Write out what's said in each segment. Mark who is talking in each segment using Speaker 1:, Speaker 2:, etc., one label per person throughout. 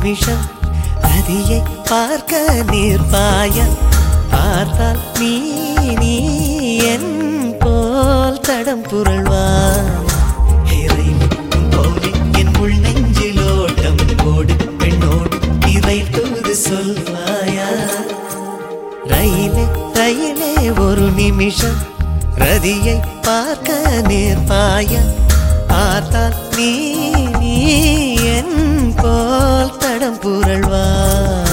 Speaker 1: நிமிஷம் நதியை பார்க்க நிற்பாய பார்த்தால் நீ நீ என் போல் தடம் புரள்வாய் இறைவன் போலே என் உள் நெஞ்சிலோட்டம் ஓடு பெண்ணோடு இறை தூது சொல்வாயா ரயிலே ரயிலே ஒரு நிமிஷம் ரதியை பார்க்க நேர்பாய பார்த்தால் நீ நீ என் போல் தடம் புரள்வாய்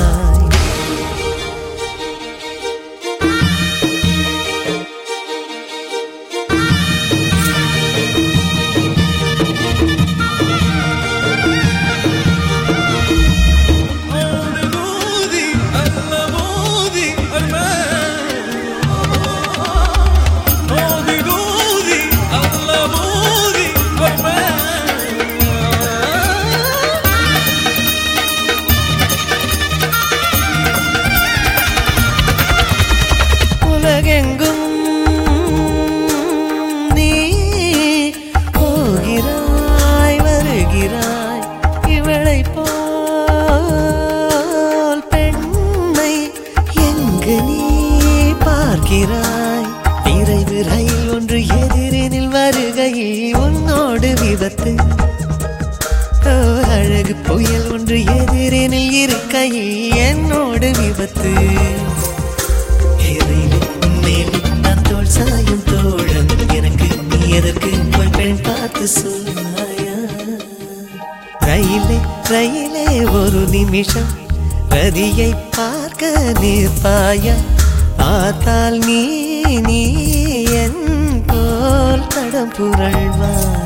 Speaker 2: மோதி அல்ல மோதி மோதி மோதி அல்ல மோதி
Speaker 1: உலகெங்கும் நீ போகிறாய் வருகிறாய் இவளை போல் பெண்மை எங்கு நீ பார்க்கிறாய் விரைவு ரயில் ஒன்று எதிரினில் வருகையில் உன்னோடு விபத்து ஓ, அழகு புயல் ஒன்று எதிரினில் இருக்கையில் என்னோடு விபத்து இறைவன் உன்மேல் நான் தோள் சாயும் தோழன் எனக்கு நீ எதற்கு போய் பெண் பார்த்து சொன்னாயா ரயிலே ரயிலே ஒரு நிமிஷம் ரதியை பார்க்க நிற்பாயா பார்த்தால் நீ நீ என் போல் தடம் புரள்வாய்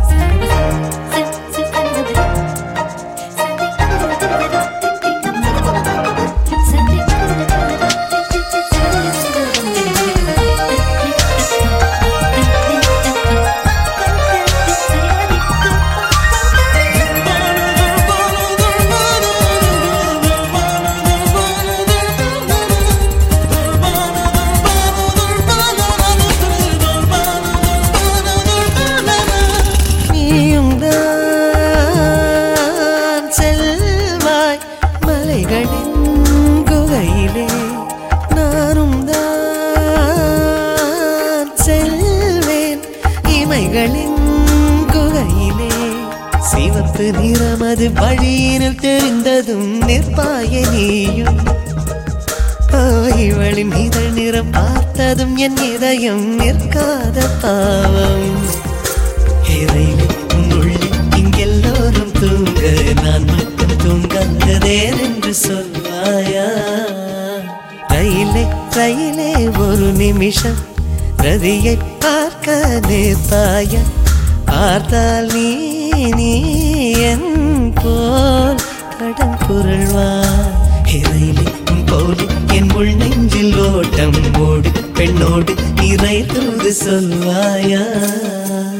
Speaker 1: நீயும் தான் செல்வாய் மலைகளின் குகையிலே நானும் தான் செல்வேன் இமைகளின் குகையிலே சிவப்பு நிறமது வழியினில் தெரிந்ததும் நிற்பாய நீயும் ஓ, இவளின் இதழ் நிறம் பார்த்ததும் என் இதயம் நிற்காத பாவம் இறைவன் உன்னுள்ளே இங்கெல்லோரும் தூங்க நான் மட்டும் தூங்காததேன் என்று சொல்வாயா ரயிலே ரயிலே ஒரு நிமிஷம் ரதியை பார்க்க நேர்த்தாயா பார்த்தால் நீ நீ என் போல் தடம் புரள்வாய் இறையிலே உன் போலே என் உள் நெஞ்சில் ஓட்டம் ஓடு பெண்ணோடு இறை தூது சொல்வாயா